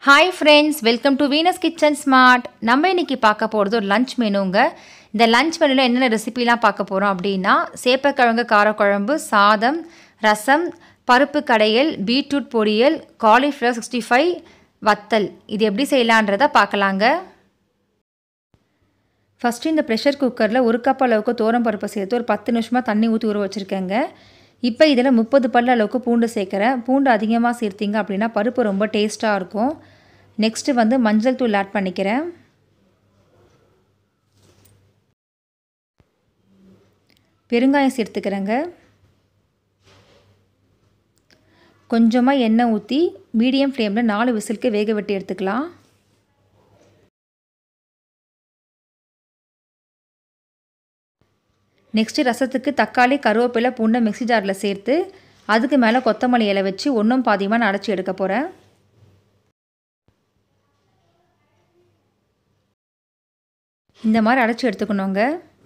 hi friends welcome to Venus kitchen smart நம்ம இன்னைக்கு பார்க்க போகிறது ஒரு லஞ்ச் மெனுங்க இந்த லஞ்ச் மெனுவில் என்னென்ன ரெசிபிலாம் பார்க்க போகிறோம் அப்படின்னா சேப்பக்கிழங்கு காரக்குழம்பு சாதம் ரசம் பருப்பு கடையல் பீட்ரூட் பொரியல் காலிஃப்ளவர் சிக்ஸ்டி ஃபைவ் வத்தல் இது எப்படி செய்யலான்றதை பார்க்கலாங்க ஃபஸ்ட்டு இந்த ப்ரெஷர் குக்கரில் ஒரு கப் அளவுக்கு தோரம் பருப்பை சேர்த்து ஒரு பத்து நிமிஷமாக தண்ணி ஊற்றி ஊற வச்சுருக்கேங்க இப்போ இதில் முப்பது பல் அளவுக்கு பூண்டு சேர்க்குறேன் பூண்டு அதிகமாக சேர்த்திங்க அப்படின்னா பருப்பு ரொம்ப டேஸ்ட்டாக இருக்கும் நெக்ஸ்ட்டு வந்து மஞ்சள் தூள் ஆட் பண்ணிக்கிறேன் பெருங்காயம் சேர்த்துக்கிறேங்க கொஞ்சமாக எண்ணெய் ஊற்றி மீடியம் ஃப்ளேமில் நாலு விசிலுக்கு வேக வெட்டி எடுத்துக்கலாம் நெக்ஸ்ட்டு ரசத்துக்கு தக்காளி கருவேப்பிலை பூண்டை மிக்ஸி ஜாரில் சேர்த்து அதுக்கு மேலே கொத்தமல்லி இலை வச்சு ஒன்றும் பாதியமாக நான் அடைச்சி எடுக்க போகிறேன் இந்த மாதிரி அடைச்சி எடுத்துக்கணுங்க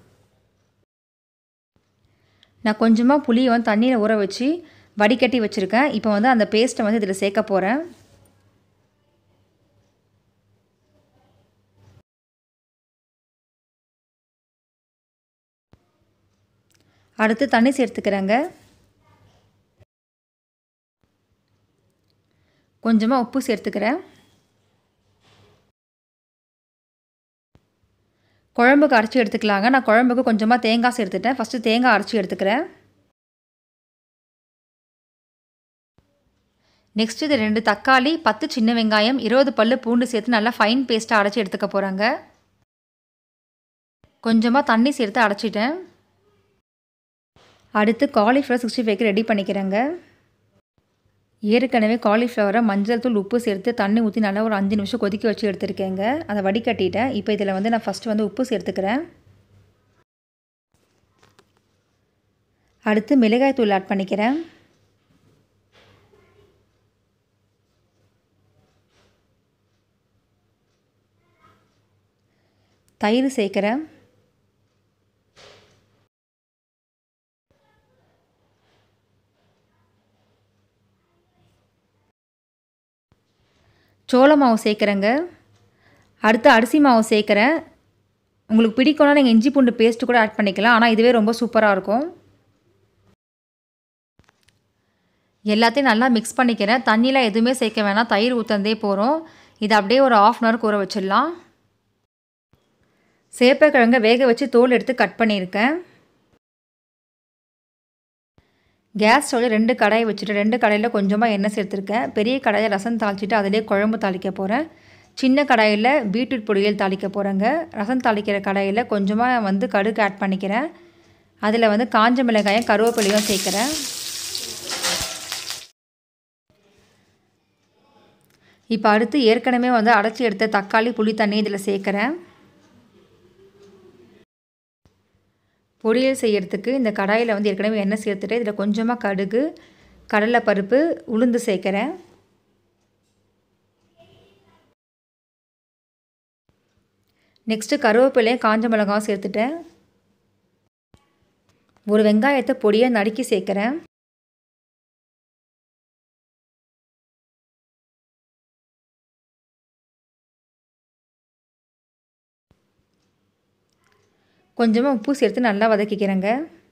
நான் கொஞ்சமாக புளியை வந்து தண்ணியில் ஊற வச்சு வடிகட்டி வச்சுருக்கேன் இப்போ வந்து அந்த பேஸ்ட்டை வந்து இதில் சேர்க்க போகிறேன் அடுத்து தண்ணி சேர்த்துக்கிறேங்க கொஞ்சமாக உப்பு சேர்த்துக்கிறேன் குழம்புக்கு அரைச்சி எடுத்துக்கலாங்க நான் குழம்புக்கு கொஞ்சமாக தேங்காய் சேர்த்துட்டேன் ஃபஸ்ட்டு தேங்காய் அரைச்சி எடுத்துக்கிறேன் நெக்ஸ்ட் இது ரெண்டு தக்காளி பத்து சின்ன வெங்காயம் இருபது பல்லு பூண்டு சேர்த்து நல்லா ஃபைன் பேஸ்ட்டாக அரைச்சி எடுத்துக்க போகிறாங்க கொஞ்சமாக தண்ணி சேர்த்து அரைச்சிட்டேன் அடுத்து காலிஃப்ளவர் சிக்ஸ்டி ஃபைவ்க்கு ரெடி பண்ணிக்கிறேங்க ஏற்கனவே காலிஃப்ளவரை மஞ்சள் தூள் உப்பு சேர்த்து தண்ணி ஊற்றி நல்லா ஒரு அஞ்சு நிமிஷம் கொதிக்க வச்சு எடுத்துருக்கேங்க அதை வடிகட்டிட்டேன் இப்போ இதில் வந்து நான் ஃபஸ்ட்டு வந்து உப்பு சேர்த்துக்கிறேன் அடுத்து மிளகாய் தூள் ஆட் பண்ணிக்கிறேன் தயிர் சேர்க்குறேன் சோள மாவு சேர்க்குறேங்க அடுத்து அரிசி மாவு சேர்க்குறேன் உங்களுக்கு பிடிக்கும்னா நீங்கள் இஞ்சி பூண்டு பேஸ்ட்டு கூட ஆட் பண்ணிக்கலாம் ஆனால் இதுவே ரொம்ப சூப்பராக இருக்கும் எல்லாத்தையும் நல்லா மிக்ஸ் பண்ணிக்கிறேன் தண்ணியில் எதுவுமே சேர்க்க வேணாம் தயிர் ஊற்றந்தே போகிறோம் இதை அப்படியே ஒரு ஆஃப் அன் ஹவர் ஊற வச்சிடலாம் சேப்பக்கிழங்க வேக வச்சு தோல் எடுத்து கட் பண்ணியிருக்கேன் கேஸ் ஸ்டவ்வில் ரெண்டு கடாயை வச்சுட்டு ரெண்டு கடாயில் கொஞ்சமாக எண்ணெய் சேர்த்துருக்கேன் பெரிய கடாயை ரசம் தாளிச்சிட்டு அதிலே குழம்பு தாளிக்க போகிறேன் சின்ன கடாயில் பீட்ரூட் பொடியில் தாளிக்க போகிறேங்க ரசம் தாளிக்கிற கடாயில் கொஞ்சமாக வந்து கடுகு ஆட் பண்ணிக்கிறேன் அதில் வந்து காஞ்ச மிளகாயும் கருவேப்பிலையும் சேர்க்குறேன் இப்போ அடுத்து ஏற்கனவே வந்து அடைச்சி எடுத்த தக்காளி புளி தண்ணி இதில் சேர்க்குறேன் பொரியல் செய்கிறதுக்கு இந்த கடாயில் வந்து ஏற்கனவே எண்ணெய் சேர்த்துட்டு இதில் கொஞ்சமாக கடுகு கடலைப்பருப்பு உளுந்து சேர்க்குறேன் நெக்ஸ்ட்டு கருவேப்பிலையும் காஞ்ச மிளகாவும் சேர்த்துட்டேன் ஒரு வெங்காயத்தை பொடியாக நறுக்கி சேர்க்குறேன் கொஞ்சமாக உப்பு சேர்த்து நல்லா வதக்கிக்கிறேங்க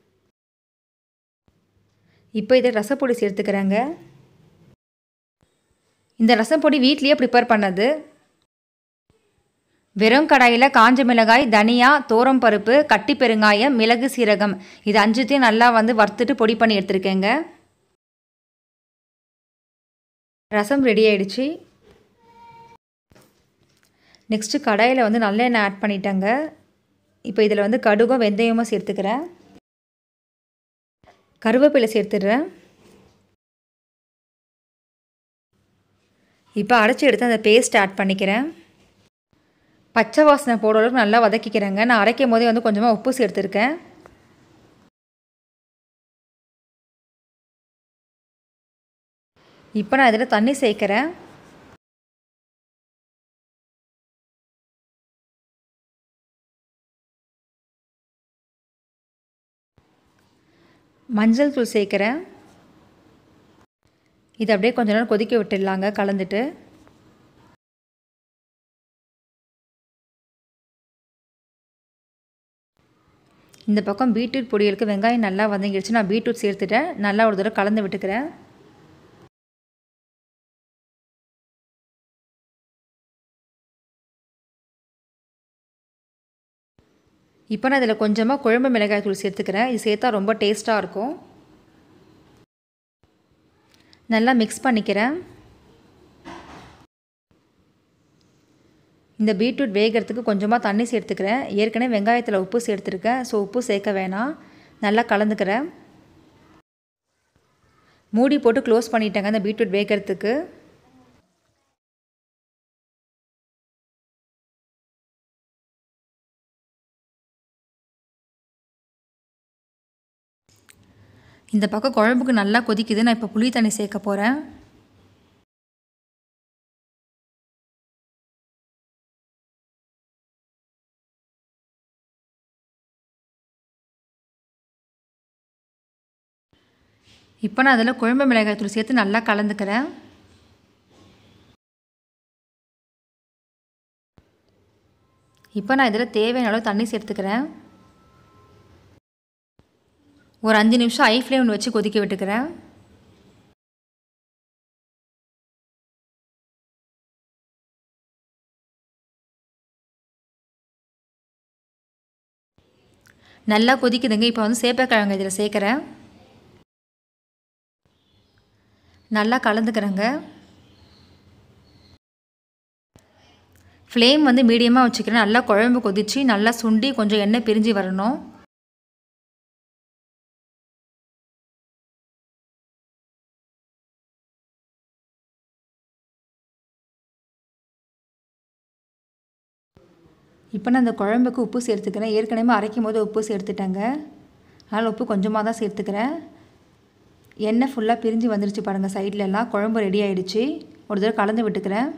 இப்போ இதை ரசப்பொடி சேர்த்துக்கிறேங்க இந்த ரசப்பொடி வீட்லேயே ப்ரிப்பேர் பண்ணது வெறும் கடாயில் காஞ்ச மிளகாய் தனியா தோரம் பருப்பு கட்டி பெருங்காயம் மிளகு சீரகம் இது அஞ்சுத்தையும் நல்லா வந்து வறுத்துட்டு பொடி பண்ணி எடுத்துருக்கேங்க ரசம் ரெடி ஆயிடுச்சு நெக்ஸ்ட்டு கடாயில் வந்து நல்லெண்ணெய் ஆட் பண்ணிட்டேங்க இப்போ இதில் வந்து கடுகும் வெந்தயமும் சேர்த்துக்கிறேன் கருவேப்பிலை சேர்த்துடுறேன் இப்போ அரைச்சி எடுத்து அந்த பேஸ்ட் ஆட் பண்ணிக்கிறேன் பச்சை வாசனை போடுற அளவுக்கு நல்லா வதக்கிக்கிறேங்க நான் அரைக்கும் போதே வந்து கொஞ்சமாக உப்பு சேர்த்துருக்கேன் இப்போ நான் இதில் தண்ணி சேர்க்குறேன் மஞ்சள் தூள் சேர்க்குறேன் இது அப்படியே கொஞ்ச நேரம் கொதிக்க விட்டுடலாங்க கலந்துட்டு இந்த பக்கம் பீட்ரூட் பொடிகளுக்கு வெங்காயம் நல்லா வதங்கிடுச்சு நான் பீட்ரூட் சேர்த்துட்டேன் நல்லா ஒரு தடவை கலந்து விட்டுக்கிறேன் இப்போ நான் இதில் கொஞ்சமாக குழம்பு மிளகாய் தூள் சேர்த்துக்கிறேன் இது சேர்த்தா ரொம்ப டேஸ்ட்டாக இருக்கும் நல்லா மிக்ஸ் பண்ணிக்கிறேன் இந்த பீட்ரூட் வேகிறதுக்கு கொஞ்சமாக தண்ணி சேர்த்துக்கிறேன் ஏற்கனவே வெங்காயத்தில் உப்பு சேர்த்துருக்கேன் ஸோ உப்பு சேர்க்க வேணாம் நல்லா கலந்துக்கிறேன் மூடி போட்டு க்ளோஸ் பண்ணிட்டேங்க இந்த பீட்ரூட் வேகிறதுக்கு இந்த பக்கம் குழம்புக்கு நல்லா கொதிக்குது நான் இப்போ புளி தண்ணி சேர்க்க போகிறேன் இப்போ நான் அதில் குழம்பு மிளகாய் தூள் சேர்த்து நல்லா கலந்துக்கிறேன் இப்போ நான் இதில் தேவையான அளவு தண்ணி சேர்த்துக்கிறேன் ஒரு அஞ்சு நிமிஷம் ஐ ஃப்ளேம் வச்சு கொதிக்க விட்டுக்கிறேன் நல்லா கொதிக்குதுங்க இப்போ வந்து சேப்பக்கிழங்கு இதில் சேர்க்குறேன் நல்லா கலந்துக்கிறேங்க ஃப்ளேம் வந்து மீடியமாக வச்சுக்கிறேன் நல்லா குழம்பு கொதித்து நல்லா சுண்டி கொஞ்சம் எண்ணெய் பிரிஞ்சு வரணும் இப்போ நான் அந்த குழம்புக்கு உப்பு சேர்த்துக்கிறேன் ஏற்கனவே அரைக்கும் போது உப்பு சேர்த்துட்டேங்க அதனால் உப்பு கொஞ்சமாக தான் சேர்த்துக்கிறேன் எண்ணெய் ஃபுல்லாக பிரிஞ்சு வந்துருச்சு பாருங்கள் சைட்லலாம் குழம்பு ரெடி ஆகிடுச்சு ஒரு தடவை கலந்து விட்டுக்கிறேன்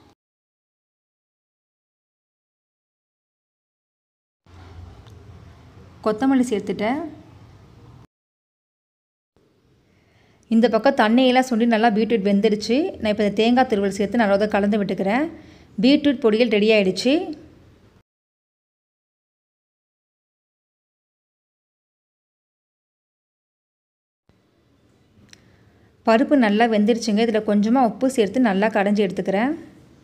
கொத்தமல்லி சேர்த்துட்டேன் இந்த பக்கம் தண்ணியெல்லாம் சுண்டி நல்லா பீட்ரூட் வெந்துடுச்சு நான் இப்போ இந்த தேங்காய் திருவல் சேர்த்து நல்லா கலந்து விட்டுக்கிறேன் பீட்ரூட் பொடிகள் ரெடி ஆகிடுச்சு பருப்பு நல்லா வெந்துருச்சுங்க இதில் கொஞ்சமாக உப்பு சேர்த்து நல்லா கடைஞ்சி எடுத்துக்கிறேன்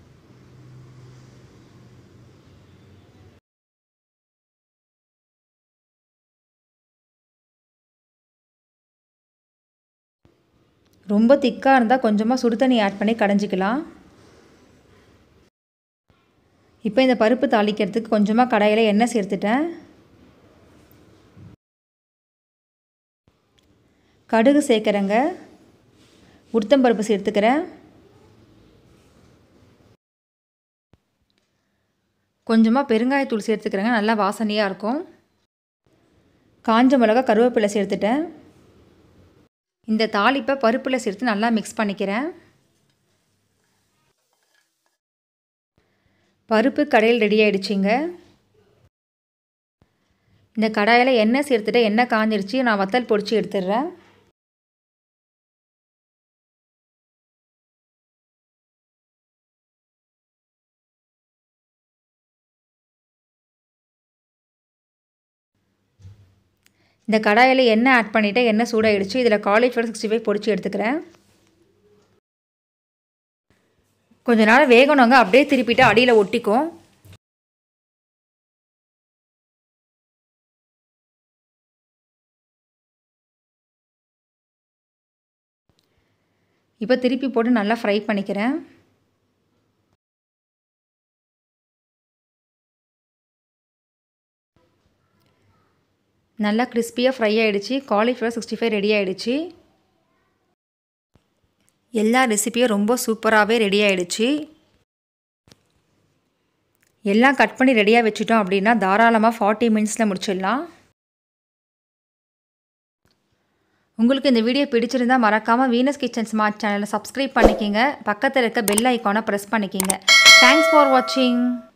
ரொம்ப திக்காக இருந்தால் கொஞ்சமாக சுடு தண்ணி ஆட் பண்ணி கடைஞ்சிக்கலாம் இப்போ இந்த பருப்பு தாளிக்கிறதுக்கு கொஞ்சமாக கடாயில் எண்ணெய் சேர்த்துட்டேன் கடுகு சேர்க்குறேங்க உளுத்தம்பருப்பு சேர்த்துக்கிறேன் கொஞ்சமாக பெருங்காயத்தூள் சேர்த்துக்கிறேங்க நல்லா வாசனையாக இருக்கும் காஞ்ச மிளகா கருவேப்பிலை சேர்த்துட்டேன் இந்த தாளிப்பை பருப்பில் சேர்த்து நல்லா மிக்ஸ் பண்ணிக்கிறேன் பருப்பு கடையில் ரெடி ஆகிடுச்சிங்க இந்த கடாயில் எண்ணெய் சேர்த்துட்டு எண்ணெய் காஞ்சிருச்சு நான் வத்தல் பொடிச்சு எடுத்துடுறேன் இந்த கடாயில் எண்ணெய் ஆட் பண்ணிவிட்டு எண்ணெய் சூடாகிடுச்சு இதில் காலிஃப்ளவர் சிக்ஸ்டி ஃபைவ் பொடிச்சு எடுத்துக்கிறேன் கொஞ்ச நேரம் வேகணுங்க அப்படியே திருப்பிட்டு அடியில் ஒட்டிக்கும் இப்போ திருப்பி போட்டு நல்லா ஃப்ரை பண்ணிக்கிறேன் நல்லா கிறிஸ்பியாக ஃப்ரை ஆகிடுச்சு காலிஃப்ளவர் சிக்ஸ்டி ஃபைவ் ரெடி ஆகிடுச்சு எல்லா ரெசிப்பியும் ரொம்ப சூப்பராகவே ரெடி ஆகிடுச்சு எல்லாம் கட் பண்ணி ரெடியாக வச்சுட்டோம் அப்படின்னா தாராளமாக ஃபார்ட்டி மினிட்ஸில் முடிச்சிடலாம் உங்களுக்கு இந்த வீடியோ பிடிச்சிருந்தால் மறக்காமல் வீனஸ் கிச்சன் ஸ்மார்ட் சேனலை சப்ஸ்கிரைப் பண்ணிக்கிங்க பக்கத்தில் இருக்க பெல் ஐக்கானை ப்ரெஸ் பண்ணிக்கிங்க தேங்க்ஸ் ஃபார் வாட்சிங்